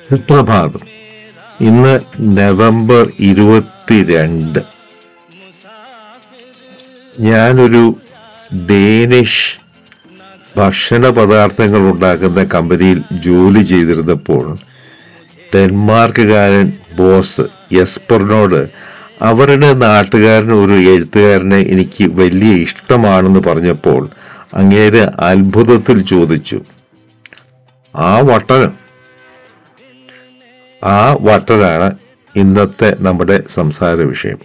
സുപ്രഭാതം ഇന്ന് നവംബർ ഇരുപത്തിരണ്ട് ഞാനൊരു ഡേനിഷ് ഭക്ഷണ പദാർത്ഥങ്ങൾ ഉണ്ടാക്കുന്ന കമ്പനിയിൽ ജോലി ചെയ്തിരുന്നപ്പോൾ ഡെൻമാർക്കുകാരൻ ബോസ് യെസ്പറിനോട് അവരുടെ നാട്ടുകാരൻ ഒരു എഴുത്തുകാരനെ എനിക്ക് വലിയ ഇഷ്ടമാണെന്ന് പറഞ്ഞപ്പോൾ അങ്ങേര് അത്ഭുതത്തിൽ ചോദിച്ചു ആ വട്ടനം ആ വട്ടനാണ് ഇന്നത്തെ നമ്മുടെ സംസാര വിഷയം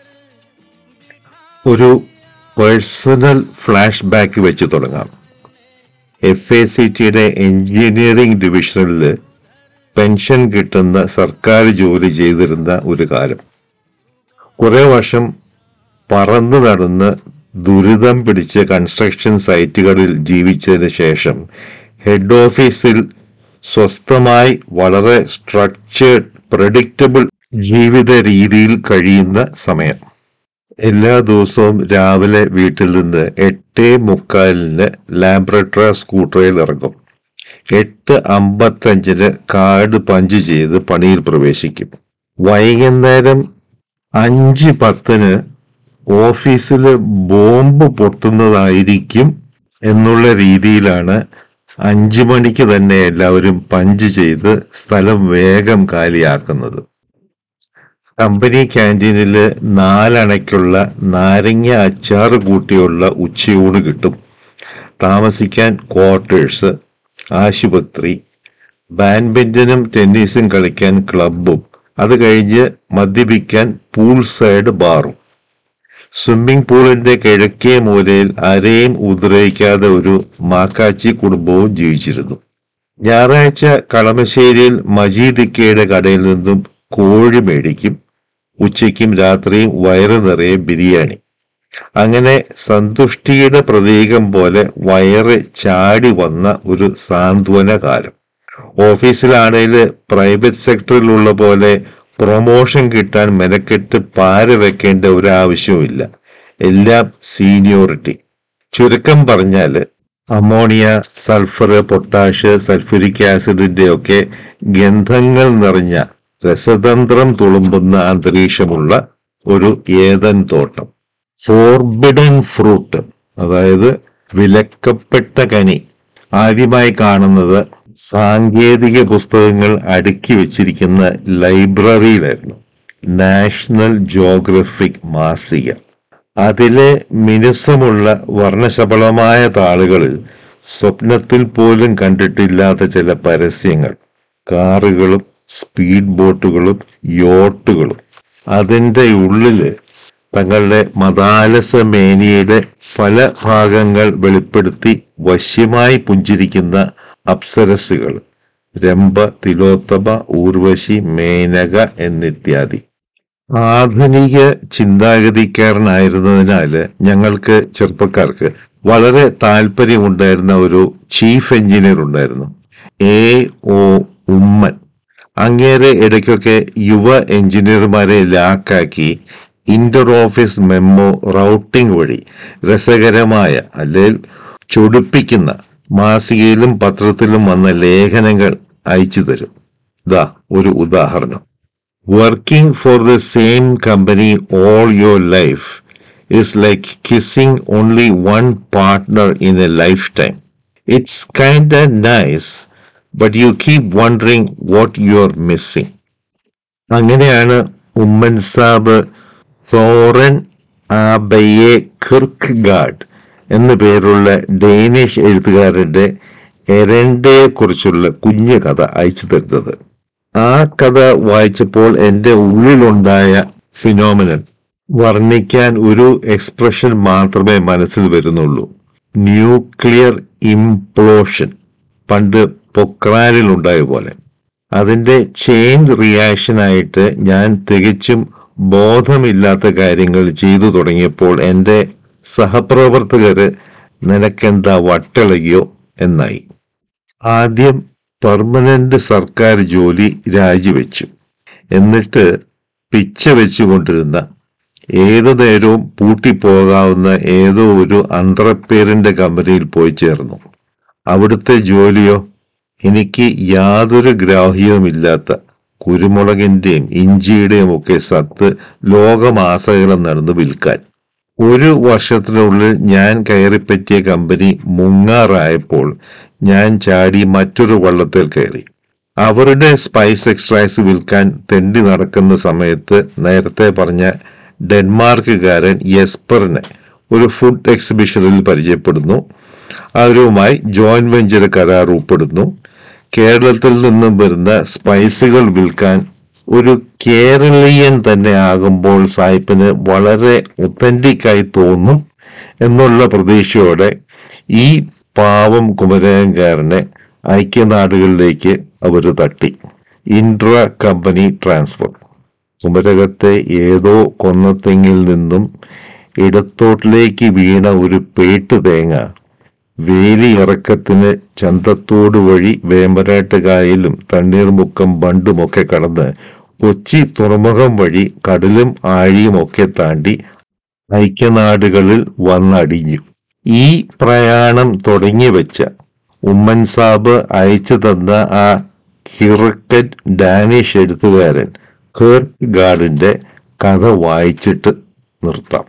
ഒരു പേഴ്സണൽ ഫ്ലാഷ് ബാക്ക് വെച്ച് തുടങ്ങാം എഫ് എ സി ടിയുടെ എഞ്ചിനീയറിംഗ് ഡിവിഷനിൽ പെൻഷൻ കിട്ടുന്ന സർക്കാർ ജോലി ചെയ്തിരുന്ന ഒരു കാലം കുറെ വർഷം പറന്നു നടന്ന് ദുരിതം പിടിച്ച കൺസ്ട്രക്ഷൻ സൈറ്റുകളിൽ ജീവിച്ചതിന് ശേഷം ഹെഡ് ഓഫീസിൽ സ്വസ്ഥമായി വളരെ സ്ട്രക്ചേർഡ് പ്രഡിക്റ്റബിൾ ജീവിത രീതിയിൽ കഴിയുന്ന സമയം എല്ലാ ദിവസവും രാവിലെ വീട്ടിൽ നിന്ന് എട്ടേ മുക്കാലിന് ലാംബ്രട്ര സ്കൂട്ടറിൽ ഇറങ്ങും എട്ട് അമ്പത്തഞ്ചിന് കാർഡ് പഞ്ച് ചെയ്ത് പണിയിൽ പ്രവേശിക്കും വൈകുന്നേരം അഞ്ച് പത്തിന് ഓഫീസിൽ ബോംബ് പൊട്ടുന്നതായിരിക്കും എന്നുള്ള രീതിയിലാണ് അഞ്ചു മണിക്ക് തന്നെ എല്ലാവരും പഞ്ച് ചെയ്ത് സ്ഥലം വേഗം കാലിയാക്കുന്നത് കമ്പനി ക്യാൻറ്റീനിൽ നാലണയ്ക്കുള്ള നാരങ്ങ അച്ചാറ് കൂട്ടിയുള്ള ഉച്ചയൂണ് കിട്ടും താമസിക്കാൻ ക്വാർട്ടേഴ്സ് ആശുപത്രി ബാഡ്മിന്റനും ടെന്നീസും കളിക്കാൻ ക്ലബും അത് കഴിഞ്ഞ് മദ്യപിക്കാൻ പൂൾ സൈഡ് ബാറും സ്വിമ്മിംഗ് പൂളിന്റെ കിഴക്കേ മൂലയിൽ ആരെയും ഉദ്രവിക്കാതെ ഒരു മാക്കാച്ചി കുടുംബവും ജീവിച്ചിരുന്നു ഞായറാഴ്ച കളമശ്ശേരിയിൽ മജീദിക്കയുടെ കടയിൽ നിന്നും കോഴി മേടിക്കും ഉച്ചയ്ക്കും രാത്രിയും വയറ് നിറയെ ബിരിയാണി അങ്ങനെ സന്തുഷ്ടിയുടെ പ്രതീകം പോലെ വയറ് ചാടി വന്ന ഒരു സാന്ത്വന കാലം ഓഫീസിലാണെങ്കിൽ പ്രൈവറ്റ് സെക്ടറിലുള്ള പോലെ പ്രൊമോഷൻ കിട്ടാൻ മെനക്കെട്ട് പാര വെക്കേണ്ട ഒരു ആവശ്യവുമില്ല എല്ലാം സീനിയോറിറ്റി ചുരുക്കം പറഞ്ഞാല് അമോണിയ സൾഫർ പൊട്ടാഷ് സൾഫ്യൂരിക് ആസിഡിന്റെ ഒക്കെ ഗന്ധങ്ങൾ നിറഞ്ഞ രസതന്ത്രം തുളുമ്പുന്ന അന്തരീക്ഷമുള്ള ഒരു ഏതൻ തോട്ടം ഫോർബിഡൻ ഫ്രൂട്ട് അതായത് വിലക്കപ്പെട്ട കനി ആദ്യമായി കാണുന്നത് സാങ്കേതിക പുസ്തകങ്ങൾ അടുക്കി വെച്ചിരിക്കുന്ന ലൈബ്രറിയിലായിരുന്നു നാഷണൽ ജോഗ്രഫിക് മാസിക അതിലെ മിനുസമുള്ള വർണ്ണശബളമായ താളുകളിൽ സ്വപ്നത്തിൽ പോലും കണ്ടിട്ടില്ലാത്ത ചില പരസ്യങ്ങൾ കാറുകളും സ്പീഡ് ബോട്ടുകളും യോട്ടുകളും അതിൻ്റെ ഉള്ളില് തങ്ങളുടെ മതാലസ മേനിയുടെ പല ഭാഗങ്ങൾ വെളിപ്പെടുത്തി വശ്യമായി പുഞ്ചിരിക്കുന്ന അപ്സരസുകൾ രംഭ തിലോത്തമ ഊർവശി മേനക എന്നിത്യാദി ആധുനിക ചിന്താഗതിക്കാരനായിരുന്നതിനാല് ഞങ്ങൾക്ക് ചെറുപ്പക്കാർക്ക് വളരെ താല്പര്യമുണ്ടായിരുന്ന ഒരു ചീഫ് എഞ്ചിനീയർ ഉണ്ടായിരുന്നു എ ഒ ഉമ്മൻ അങ്ങേരെ ഇടയ്ക്കൊക്കെ യുവ എഞ്ചിനീയർമാരെ ലാക്കാക്കി ഇന്റർ ഓഫീസ് മെമ്മോ റൗട്ടിംഗ് വഴി രസകരമായ അല്ലെങ്കിൽ ചൊടിപ്പിക്കുന്ന മാസികയിലും പത്രത്തിലും വന്ന ലേഖനങ്ങൾ അയച്ചു തരും ദാ ഒരു ഉദാഹരണം working for the same company all your life is like kissing only one partner in a lifetime. It's kinda nice, but you keep wondering what you're missing. അങ്ങനെയാണ് Oommen Saab Soren Aabye Kierkegaard എന്നു പേരുള്ള ഡേനിഷ് എഴുത്തുകാരന്റെ എരണ്ടയെ കുറിച്ചുള്ള കുഞ്ഞു കഥ അയച്ചു തരുന്നത് ആ കഥ വായിച്ചപ്പോൾ എൻ്റെ ഉള്ളിലുണ്ടായ ഫിനോമിനൻ വർണ്ണിക്കാൻ ഒരു എക്സ്പ്രഷൻ മാത്രമേ മനസ്സിൽ വരുന്നുള്ളൂ ന്യൂക്ലിയർ ഇംപ്ലോഷൻ പണ്ട് പൊക്രാനിൽ ഉണ്ടായ പോലെ അതിന്റെ ചെയിൻ റിയാക്ഷനായിട്ട് ഞാൻ തികച്ചും ബോധമില്ലാത്ത കാര്യങ്ങൾ ചെയ്തു തുടങ്ങിയപ്പോൾ എൻ്റെ സഹപ്രവർത്തകര് നിനക്കെന്താ വട്ടിളകിയോ എന്നായി ആദ്യം പെർമനന്റ് സർക്കാർ ജോലി രാജിവെച്ചു എന്നിട്ട് പിച്ച വെച്ചുകൊണ്ടിരുന്ന ഏതു നേരവും പൂട്ടിപ്പോകാവുന്ന ഏതോ ഒരു അന്ത്രപ്പേരിന്റെ കമ്പനിയിൽ പോയി ചേർന്നു അവിടുത്തെ ജോലിയോ എനിക്ക് യാതൊരു ഗ്രാഹ്യവുമില്ലാത്ത കുരുമുളകിന്റെയും ഇഞ്ചിയുടെയും ഒക്കെ സത്ത് ലോകമാസകലം നടന്ന് വിൽക്കാൻ ഒരു വർഷത്തിനുള്ളിൽ ഞാൻ കയറിപ്പറ്റിയ കമ്പനി മുങ്ങാറായപ്പോൾ ഞാൻ ചാടി മറ്റൊരു വള്ളത്തിൽ കയറി അവരുടെ സ്പൈസ് എക്സ്ട്രാക്സ് വിൽക്കാൻ തെണ്ടി നടക്കുന്ന സമയത്ത് നേരത്തെ പറഞ്ഞ ഡെൻമാർക്കുകാരൻ യെസ്പറിനെ ഒരു ഫുഡ് എക്സിബിഷനിൽ പരിചയപ്പെടുന്നു അവരുമായി ജോയിന്റ് വെഞ്ചർ കരാർ ഉൾപ്പെടുന്നു കേരളത്തിൽ നിന്നും വരുന്ന സ്പൈസുകൾ വിൽക്കാൻ ഒരു കേരളീയൻ തന്നെ ആകുമ്പോൾ സായിപ്പിന് വളരെ ഒത്തന്റിക് ആയി തോന്നും എന്നുള്ള പ്രതീക്ഷയോടെ ഈ പാവം കുമരകംകാരനെ ഐക്യനാടുകളിലേക്ക് അവർ തട്ടി ഇൻട്ര കമ്പനി ട്രാൻസ്ഫർ കുമരകത്തെ ഏതോ കൊന്നത്തെങ്ങിൽ നിന്നും ഇടത്തോട്ടിലേക്ക് വീണ ഒരു പേട്ട് തേങ്ങ വേലിയിറക്കത്തിന് ചന്തത്തോട് വഴി വേമ്പനാട്ടുകായലും തണ്ണീർമുക്കം ബണ്ടുമൊക്കെ കടന്ന് കൊച്ചി തുറമുഖം വഴി കടലും ആഴിയും ഒക്കെ താണ്ടി ഐക്യനാടുകളിൽ വന്നടിഞ്ഞു ഈ പ്രയാണം തുടങ്ങി വെച്ച ഉമ്മൻ സാബ് അയച്ചു തന്ന ആ ഹിറക്കറ്റ് ഡാനിഷ് എഴുത്തുകാരൻ കേർട്ട് ഗാർഡിന്റെ കഥ വായിച്ചിട്ട് നിർത്താം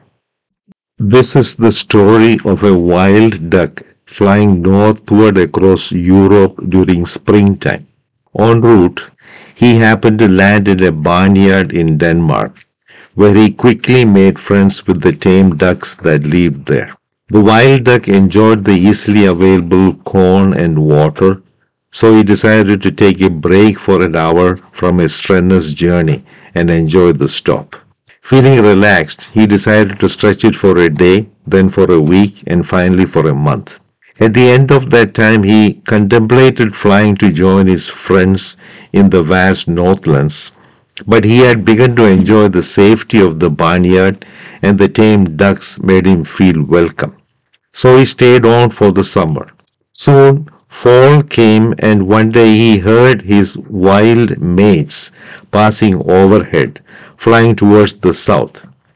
This is the story of a wild duck flying northward across Europe during springtime. En route, he happened to land in a barnyard in Denmark, where he quickly made friends with the tame ducks that lived there. The wild duck enjoyed the easily available corn and water, so he decided to take a break for an hour from his strenuous journey and enjoy the stop. Feeling relaxed, he decided to stretch it for a day, then for a week, and finally for a month. At the end of that time, he contemplated flying to join his friends in the vast Northlands, but he had begun to enjoy the safety of the barnyard, and the tame ducks made him feel welcome. So he stayed on for the summer. Soon fall came, and one day he heard his wild mates passing overhead, flying towards the south.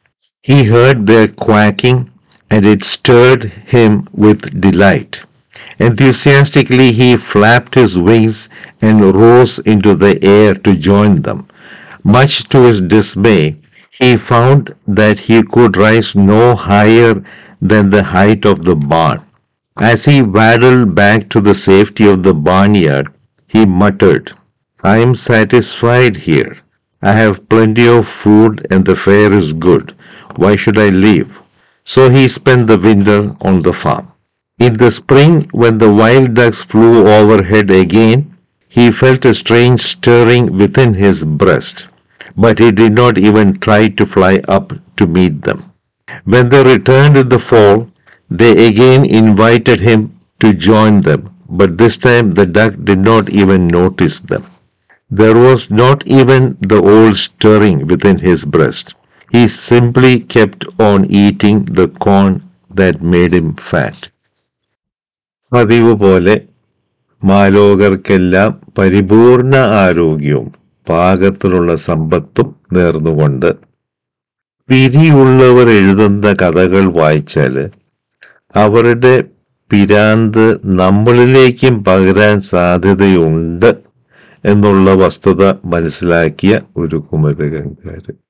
He heard their quacking, and it stirred him with delight. Enthusiastically, he flapped his wings and rose into the air to join them. Much to his dismay, he found that he could rise no higher than the height of the barn. As he waddled back to the safety of the barnyard, he muttered, I am satisfied here. I have plenty of food and the fare is good. Why should I leave? So he spent the winter on the farm. In the spring, when the wild ducks flew overhead again, he felt a strange stirring within his breast, but he did not even try to fly up to meet them. When they returned in the fall, they again invited him to join them, but this time the duck did not even notice them. There was not even the old stirring within his breast. He simply kept on eating the corn that made him fat. പതിവ് പോലെ മാലോകർക്കെല്ലാം പരിപൂർണ ആരോഗ്യവും പാകത്തിലുള്ള സമ്പത്തും നേർന്നുകൊണ്ട് പിരിയുള്ളവർ എഴുതുന്ന കഥകൾ വായിച്ചാല് അവരുടെ പിരാന്ത് നമ്മളിലേക്കും പകരാൻ സാധ്യതയുണ്ട് എന്നുള്ള വസ്തുത മനസ്സിലാക്കിയ ഒരു കുമരകക്കാരൻ